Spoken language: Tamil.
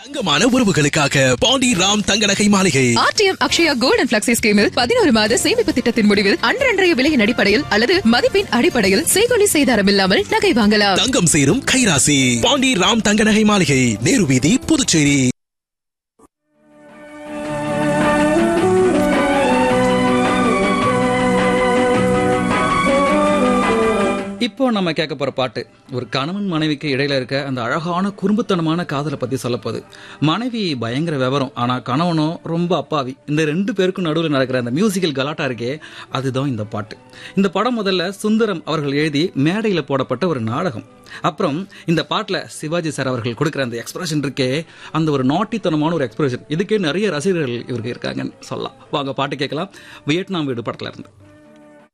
தங்கமான உறவுகளுக்காக Pandi Ram Thanga Nagai Maligai RTM Akshaya gold and flexi ஸ்கீமில் பதினோரு மாத சேமிப்பு திட்டத்தின் முடிவில் அன்றன்றைய விலையின் அடிப்படையில் அல்லது மதிப்பின் அடிப்படையில் செய்கொலி செய்தாரம் இல்லாமல் நகை வாங்கலாம் தங்கம் சேரும் கைராசி பாண்டி ராம் தங்க நகை மாளிகை நேரு வீதி புதுச்சேரி இப்போ நம்ம கேட்க போற பாட்டு ஒரு கணவன் மனைவிக்கு இடையில இருக்க அந்த அழகான குறும்புத்தனமான காதலை பத்தி சொல்ல போகுது மனைவி பயங்கர விவரம் ஆனா கணவனோ ரொம்ப அப்பாவி இந்த ரெண்டு பேருக்கும் நடுவில் நடக்கிற அந்த மியூசிக்கல் கலாட்டா இருக்கே அதுதான் இந்த பாட்டு இந்த படம் முதல்ல சுந்தரம் அவர்கள் எழுதி மேடையில போடப்பட்ட ஒரு நாடகம் அப்புறம் இந்த பாட்டுல சிவாஜி சார் அவர்கள் கொடுக்கிற அந்த எக்ஸ்பிரஷன் இருக்கே அந்த ஒரு நாட்டித்தனமான ஒரு எக்ஸ்பிரஷன் இதுக்கே நிறைய ரசிகர்கள் இவருக்கு இருக்காங்கன்னு சொல்லலாம் வாங்க பாட்டு கேட்கலாம் வியட்நாம் வீடு படத்துல இருந்து